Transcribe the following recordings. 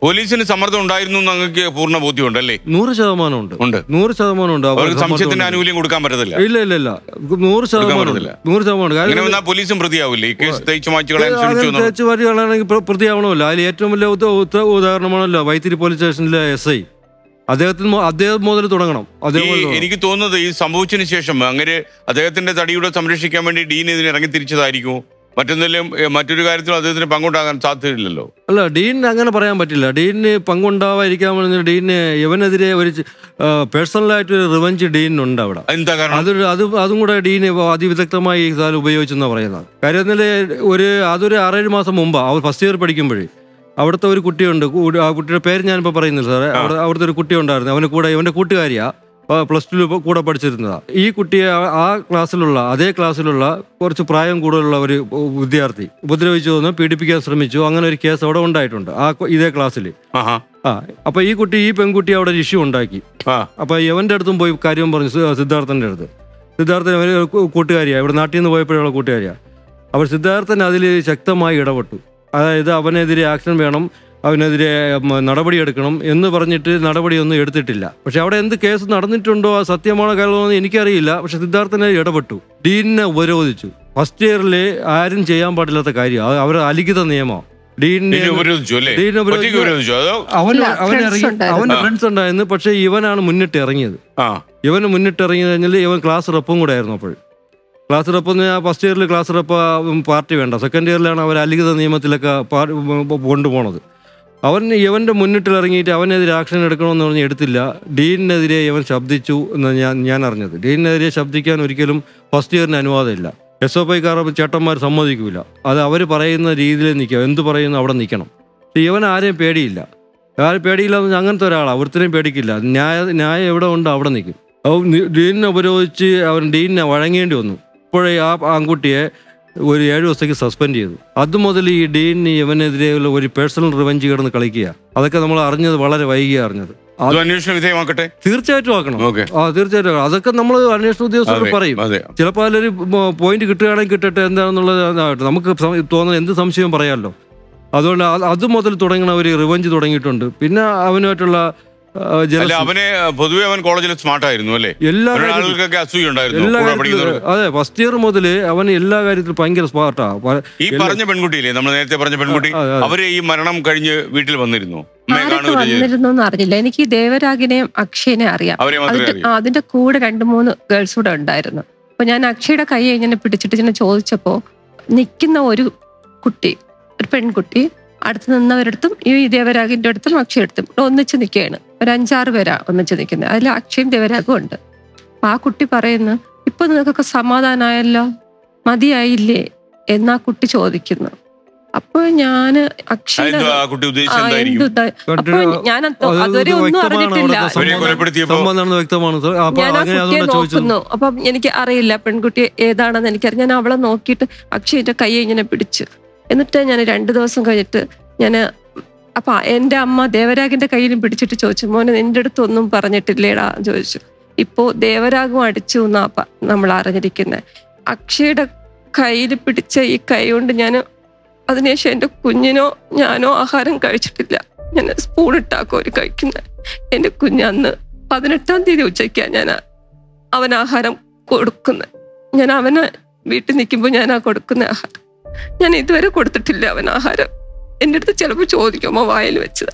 പോലീസിന് സമ്മർദ്ദം ഉണ്ടായിരുന്നു എന്ന് അങ്ങക്ക് പൂർണ്ണ ബോധ്യമുണ്ട് അല്ലേ നൂറ് ശതമാനം ഉണ്ട് ഉണ്ട് നൂറ് ശതമാനം ഉണ്ട് അവർക്ക് അവർക്ക് സംശയത്തിന്റെ സമ്മർദ്ദം ഉണ്ട്. ആനുകൂല്യം കൊടുക്കാൻ പറ്റത്തില്ല ഇല്ല ഇല്ല ഇല്ല നൂറ് ശതമാനം ഉണ്ട് പറ്റത്തില്ല. നൂറ് ശതമാനം ഉണ്ട്. അങ്ങനെ കാര്യം വന്നാൽ പോലീസും പ്രതിയാവില്ലേ ഈ കേസ് തയ്ച്ചു മാച്ചു കളയാൻ ശ്രമിച്ചു അങ്ങനെ എന്നുള്ളത്. തേച്ച് വരികയാണെങ്കിൽ പ്ര- പ്രതിയാവണമല്ലോ അതിൽ ഏറ്റവും വലിയ ഉദ- ഉദ- ഉദാഹരണമാണല്ലോ വൈത്തിരി പോലീസ് സ്റ്റേഷനിലെ എസ് ഐ അദ്ദേഹത്തിന് മു- അദ്ദേഹം മുതൽ തുടങ്ങണം ഈ അദ്ദേഹം മുതൽ തുടങ്ങണം. എനിക്ക് തോന്നുന്നത് ഈ സംഭവിച്ചതിന് ശേഷം അങ്ങനെ അദ്ദേഹത്തിന്റെ തടിയുടെ സംരക്ഷിക്കാൻ വേണ്ടി ഡീൻ ഇതിന് ഇറങ്ങി തിരിച്ചതായിരിക്കും മറ്റൊന്നിലും ഏ, മറ്റൊരു കാര്യത്തിലും അദ്ദേഹത്തിന് പങ്കുണ്ടാകാൻ സാധ്യതയില്ലല്ലോ അല്ല ഡീനിന് അങ്ങനെ പറയാൻ പറ്റില്ല ഡീനിന് പങ്കുണ്ടാവാതിരിക്കാൻ പറഞ്ഞ ഡീനിന് ഇവനെതിരെ ഒരു പേഴ്സണലായിട്ട് ഒരു റിവഞ്ച് ഡീനിനുണ്ട് അവിടെ എന്താ കാരണം അതൊരു അത് അതും കൂടെ ഡീന് അതിവിദഗ്ധമായി ഈ സാധനം ഉപയോഗിച്ചെന്നാണ് പറയുന്നത് കാര്യം എന്നാല് ഒരു അതൊരു ആറേഴ് മാസം മുമ്പാണ് അവർ ഫസ്റ്റ് ഇയർ പഠിക്കുമ്പോഴേ അവിടുത്തെ ഒരു കുട്ടിയുണ്ട് കൂ- ആ കുട്ടിയുടെ പേര് ഞാനിപ്പോൾ പറയുന്നില്ല സാറേ അവിടെ അവിടുത്തെ ഒരു കുട്ടി ഉണ്ടായിരുന്നു അവന് കൂടെ ഇവൻ്റെ കൂട്ടുകാരിയാ പ്ലസ് ടു കൂടെ പഠിച്ചിരുന്നതാ ഈ കുട്ടിയെ ആ- ആ ക്ലാസ്സിലുള്ള അതേ ക്ലാസ്സിലുള്ള കുറച്ച് പ്രായം കൂടുതലുള്ള ഒരു വിദ്യാർത്ഥി ഉപദ്രവിച്ചു എന്ന് പീഡിപ്പിക്കാൻ ശ്രമിച്ചു അങ്ങനെ ഒരു കേസ് അവിടെ ഉണ്ടായിട്ടുണ്ട് ആ കു- ഇതേ ക്ലാസ്സിൽ ആഹാ ആ അപ്പൊ ഈ കുട്ടി ഈ പെൺകുട്ടി അവിടെ ഒരു ഇഷ്യൂ ഉണ്ടാക്കി ആ അപ്പൊ യവന്റെ അടുത്തും പോയി കാര്യം പറഞ്ഞു സി- സിദ്ധാർത്ഥന്റെ അടുത്ത് സിദ്ധാർത്ഥൻ അവര് കൂ- കൂട്ടുകാരിയാ ഇവിടെ നാട്ടിൽ നിന്ന് പോയപ്പോഴുള്ള കൂട്ടുകാരിയാ അവർ സിദ്ധാർത്ഥൻ അതിൽ ശക്തമായി ഇടപെട്ടു അതായത് അവനെതിരെ ആക്ഷൻ വേണം അവനെതിരെ ഉം, നടപടിയെടുക്കണം എന്ന് പറഞ്ഞിട്ട് നടപടിയൊന്നും എടുത്തിട്ടില്ല പക്ഷെ അവിടെ എന്ത് കേസ് നടന്നിട്ടുണ്ടോ അത് സത്യമാണോ കാര്യമാണോ എന്ന് എനിക്കറിയില്ല പക്ഷെ സിദ്ധാർത്ഥനെ ഇടപെട്ടു ഡീനിനെ ഉപരോധിച്ചു ഫസ്റ്റ് ഇയറിൽ ആരും ചെയ്യാൻ പാടില്ലാത്ത കാര്യം അത് അവരുടെ അലിഖിത നിയമം ഡീനിനെ ഡീൻ ഉപരോധിച്ചു അല്ലേ ഡീൻ ഉപരോധിച്ചു. ഒറ്റയ്ക്ക് ഉപരോധിച്ചു അതോ അവൻ ഇല്ല, അവൻ friends ഇറങ്ങി ഉണ്ടായിരുന്നു. അവന്റെ ആ. ഫ്രണ്ട്സ് ഉണ്ടായിരുന്നു പക്ഷെ ഇവനാണ് മുന്നിട്ട് ഇറങ്ങിയത് ആ ഇവന് മുന്നിട്ട് ഇറങ്ങി കഴിഞ്ഞാൽ ഇവൻ ക്ലാസ് റെപ്പും കൂടെ ആയിരുന്നു അപ്പോൾ ക്ലാസ് റെപ്പ് എന്ന് ഫസ്റ്റ് ഇയറിൽ ക്ലാസ് റെപ്പ് പാർട്ടി വേണ്ട സെക്കൻഡ് ഇയറിലാണ് അവർ അലിഖിത നിയമത്തിലൊക്കെ പാ- കൊണ്ടുപോണത് അവൻ ഇവന്റെ മുന്നിട്ട് ഇറങ്ങിയിട്ട് അവനെതിരെ ആക്ഷൻ എടുക്കണമെന്ന് പറഞ്ഞ് എടുത്തില്ല ഡീനിനെതിരെ ഇവൻ ശബ്ദിച്ചു എന്ന് ഞാൻ ഞാൻ അറിഞ്ഞത് ഡീനിനെതിരെ ശബ്ദിക്കാൻ ഒരിക്കലും ഫസ്റ്റ് ഇയറിന് അനുവാദമില്ല എസ് ഒ ഐക്കാർ ചേട്ടന്മാർ സമ്മതിക്കൂല അത് അവർ പറയുന്ന രീതിയിൽ നിൽക്കുക എന്ത് പറയുന്നു അവിടെ നിൽക്കണം പക്ഷെ ഇവൻ ആരെയും പേടിയില്ല ആരും പേടിയില്ല എന്ന് പറഞ്ഞാൽ അങ്ങനത്തെ ഒരാളാണ് ഒരുത്തരെയും പേടിക്കില്ല ന്യായ ന്യായം എവിടെ ഉണ്ട് അവിടെ നിൽക്കും അവൻ നി- ഡീനിനെ ഉപരോധിച്ച് അവൻ ഡീനിനെ വഴങ്ങേണ്ടി വന്നു ഇപ്പോഴേ ആ ആൺകുട്ടിയെ ഒരു ഏഴ് ദിവസത്തേക്ക് സസ്പെൻഡ് ചെയ്തു അത് മുതൽ ഈ ഡീനിന് ഇവനെതിരെയുള്ള ഒരു പേഴ്സണൽ റിവഞ്ച് കിടന്ന് കളിക്കുക അതൊക്കെ നമ്മൾ അറിഞ്ഞത് വളരെ വൈകിയാണ് അറിഞ്ഞത് അത് അന്വേഷണ വിധേയമാക്കട്ടെ തീർച്ചയായിട്ടും ആക്കണം ഓക്കെ ആ തീർച്ചയായിട്ടും ആക്കണം. അതൊക്കെ നമ്മൾ അന്വേഷണ ഉദ്യോഗസ്ഥരോട് അതെ പറയും അതെ ചിലപ്പോൾ അതിലൊരു പോയിന്റ് കിട്ടുകയാണെങ്കിൽ കിട്ടട്ടെ എന്താണെന്നുള്ളത് അതാവട്ടെ. നമുക്ക് സം- തോന്നുന്ന എന്ത് സംശയവും പറയാമല്ലോ അതുകൊണ്ട് അത് അത് മുതൽ തുടങ്ങണ ഒരു റിവഞ്ച് തുടങ്ങിയിട്ടുണ്ട് പിന്നെ അവനുമായിട്ടുള്ള ആ, അല്ല jealousy. അവനെ പൊതുവെ അവൻ കോളേജിൽ സ്മാർട്ട് ആയിരുന്നു അല്ലേ എല്ലാ അവരുടെ കാര്യത്തിലും- ആളുകൾക്കൊക്കെ അസൂയ ഉണ്ടായിരുന്നു എല്ലാ കൂടെ കാര്യത്തിലും പഠിക്കുന്നവർക്ക് അതെ ഫസ്റ്റ് ഇയർ മുതൽ അവൻ എല്ലാ കാര്യത്തിലും ഭയങ്കര സ്മാർട്ടാ ഈ പറഞ്ഞ പെൺകുട്ടിയില്ലേ നമ്മൾ നേരത്തെ പറഞ്ഞ പെൺകുട്ടി ആ, ആ, ആ. അവര് ഈ മരണം കഴിഞ്ഞ് വീട്ടിൽ വന്നിരുന്നു അമ്മയെ ആരൊക്കെ കാണുകയോ ചെയ്തു വന്നിരുന്നു എന്ന് അറിഞ്ഞില്ല എനിക്ക് ഈ ദേവരാഗിനെയും അക്ഷയനെ അറിയാം അവരെ മാത്രമേ അതിന്റെ അറിയൂ ആ, അതിന്റെ കൂടെ രണ്ട് മൂന്ന് ഗേൾസ് കൂടെ ഉണ്ടായിരുന്നു അപ്പൊ ഞാൻ അക്ഷയുടെ കൈ ഇങ്ങനെ പിടിച്ചിട്ട് ഇങ്ങനെ ചോദിച്ചപ്പോ നിൽക്കുന്ന ഒരു കുട്ടി ഒരു പെൺകുട്ടി അടുത്ത് നിന്നവരടുത്തും ഈ ദേവരാഗിന്റെ അടുത്തും അക്ഷയ അടുത്തും ഇവിടെ ഒന്നിച്ച് നിൽക്കുകയാണ് ഒരു അഞ്ചാറ് പേരാ ഒന്നിച്ച് നിൽക്കുന്നത് അതിൽ അക്ഷയും ദേവരാഗും ഉണ്ട് അപ്പൊ ആ കുട്ടി പറയുന്നു ഇപ്പൊ നിങ്ങൾക്കൊക്കെ സമാധാനമായല്ലോ മതിയായില്ലേ എന്നാ കുട്ടി ചോദിക്കുന്നു അപ്പൊ ഞാന് അക്ഷയ അതെന്തോ ആ കുട്ടി ആ, ഉദ്ദേശിച്ചത് എന്തായിരിക്കും എന്തുട്ടാ? അപ്പൊ ഞാൻ അത് അത് അതുവരെ ഒന്നും വ്യക്തമാണ് അറിഞ്ഞിട്ടില്ല അവിടുത്തെ അവരെ സംഭവം. കൊലപ്പെടുത്തിയപ്പോ സംഭവം നടന്നത് വ്യക്തമാണ് സർ. അപ്പൊ ഞാൻ ആ അങ്ങനെ കുട്ടിയെ അതുകൊണ്ടാണ് ചോദിച്ചത് നോക്കുന്നു അപ്പൊ എനിക്ക് അറിയില്ല പെൺകുട്ടി ഏതാണെന്ന് എനിക്കറിയാം ഞാൻ അവളെ നോക്കിയിട്ട് അക്ഷയന്റെ കൈ ഇങ്ങനെ പിടിച്ചു എന്നിട്ട് ഞാൻ രണ്ടു ദിവസം കഴിഞ്ഞിട്ട് ഞാൻ അപ്പൊ എന്റെ അമ്മ ദേവരാഗിന്റെ കയ്യിലും പിടിച്ചിട്ട് ചോദിച്ചു മോനെ നിന്റെ അടുത്ത് ഒന്നും പറഞ്ഞിട്ടില്ലേടാ എന്ന് ചോദിച്ചു ഇപ്പോ ദേവരാഗം അടിച്ചു എന്നാ പ- നമ്മൾ അറിഞ്ഞിരിക്കുന്നത് അക്ഷയുടെ കയ്യിൽ പിടിച്ച ഈ കൈ കൊണ്ട് ഞാൻ അതിനുശേഷം എന്റെ കുഞ്ഞിനോ ഞാനോ ആഹാരം കഴിച്ചിട്ടില്ല ഞാൻ സ്പൂൺ ഇട്ടാക്കോ ഒരു കഴിക്കുന്നത് എന്റെ കുഞ്ഞ് അന്ന് പതിനെട്ടാം തീയതി ഉച്ചയ്ക്കാണ് ഞാൻ അവൻ ആഹാരം കൊടുക്കുന്നത് ഞാൻ അവന് വീട്ടിൽ നിൽക്കുമ്പോൾ ഞാൻ ആ കൊടുക്കുന്ന ആഹാരം ഞാൻ ഇതുവരെ കൊടുത്തിട്ടില്ല അവൻ ആഹാരം എൻ്റെ അടുത്ത് ചിലപ്പോൾ ചോദിക്കുമ്പോൾ വായിൽ വെച്ചതാ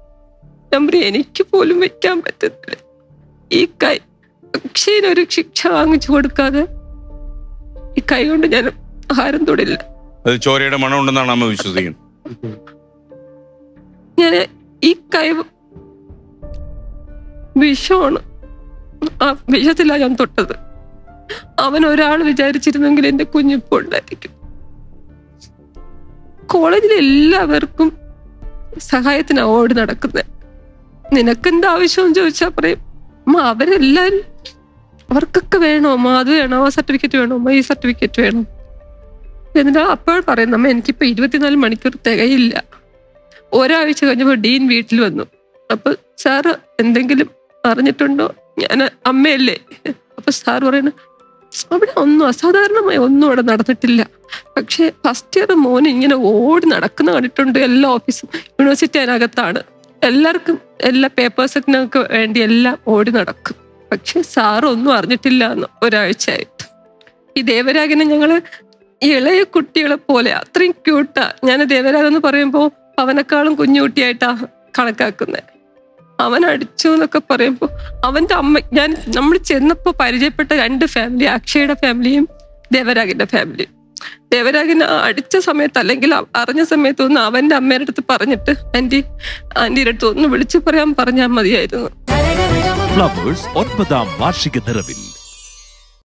ഞാൻ പറയും എനിക്ക് പോലും വെക്കാൻ പറ്റത്തില്ല ഈ കൈ അക്ഷയനൊരു ശിക്ഷ വാങ്ങിച്ചു കൊടുക്കാതെ ഈ കൈ കൊണ്ട് ഞാൻ ആഹാരം തൊടില്ല അത് ചോരയുടെ മണം ഉണ്ടെന്നാണ് അമ്മ വിശ്വസിക്കുന്നത് ഞാൻ ഈ കൈ വിഷമാണ് ആ വിഷത്തിലാണ് ഞാൻ തൊട്ടത് അവൻ ഒരാൾ വിചാരിച്ചിരുന്നെങ്കിൽ എന്റെ കുഞ്ഞിപ്പോൾ ഉണ്ടായിരിക്കും കോളേജിൽ എല്ലാവർക്കും സഹായത്തിന് ഓടി നടക്കുന്നത് നിനക്കെന്താ ആവശ്യം ചോദിച്ചാൽ പറയും അമ്മ അവരെല്ലാരും അവർക്കൊക്കെ വേണോ അമ്മ അത് വേണോ ആ സർട്ടിഫിക്കറ്റ് വേണോ അമ്മ ഈ സർട്ടിഫിക്കറ്റ് വേണം എന്നിട്ട് അപ്പോൾ പറയുന്നു അമ്മ എനിക്കിപ്പോ ഇരുപത്തിനാല് മണിക്കൂർ തികയില്ല ഒരാഴ്ച കഴിഞ്ഞപ്പോൾ ഡീൻ വീട്ടിൽ വന്നു അപ്പൊ സാറ് എന്തെങ്കിലും അറിഞ്ഞിട്ടുണ്ടോ ഞാൻ അമ്മയല്ലേ അപ്പൊ സാർ പറയുന്നു അവിടെ ഒന്നും അസാധാരണമായി ഒന്നും അവിടെ നടന്നിട്ടില്ല പക്ഷെ ഫസ്റ്റ് ഇയർ മോൻ ഇങ്ങനെ ഓടി നടക്കുന്ന കണ്ടിട്ടുണ്ട് എല്ലാ ഓഫീസും യൂണിവേഴ്സിറ്റി അതിനകത്താണ് എല്ലാവർക്കും എല്ലാ പേപ്പേഴ്സിനൊക്കെ വേണ്ടി എല്ലാം ഓടി നടക്കും പക്ഷെ സാറ് ഒന്നും അറിഞ്ഞിട്ടില്ല എന്ന് ഒരാഴ്ചയായിട്ട് ഈ ദേവരാഗിനെ ഞങ്ങള് ഇളയ കുട്ടികളെ പോലെ അത്രയും ക്യൂട്ടാ ഞാൻ ദേവരാഗൻ എന്ന് പറയുമ്പോൾ അവനെക്കാളും കുഞ്ഞു കുട്ടിയായിട്ടാ കണക്കാക്കുന്നത് അവൻ അടിച്ചു എന്നൊക്കെ പറയുമ്പോൾ അവന്റെ അമ്മ ഞാൻ നമ്മൾ ചെന്നപ്പോൾ പരിചയപ്പെട്ട രണ്ട് ഫാമിലി അക്ഷയുടെ ഫാമിലിയും ദേവരാഗിന്റെ ഫാമിലിയും ദേവരാഗിനെ അടിച്ച സമയത്ത് അല്ലെങ്കിൽ അ- അറിഞ്ഞ സമയത്ത് ഒന്ന് അവന്റെ അമ്മയുടെ അടുത്ത് പറഞ്ഞിട്ട് ആന്റി ആന്റിയുടെ അടുത്ത് ഒന്ന് വിളിച്ചു പറയാൻ പറഞ്ഞാൽ മതിയായിരുന്നു ഫ്ലവേഴ്സ് ഒൻപതാം വാർഷിക നിറവിൽ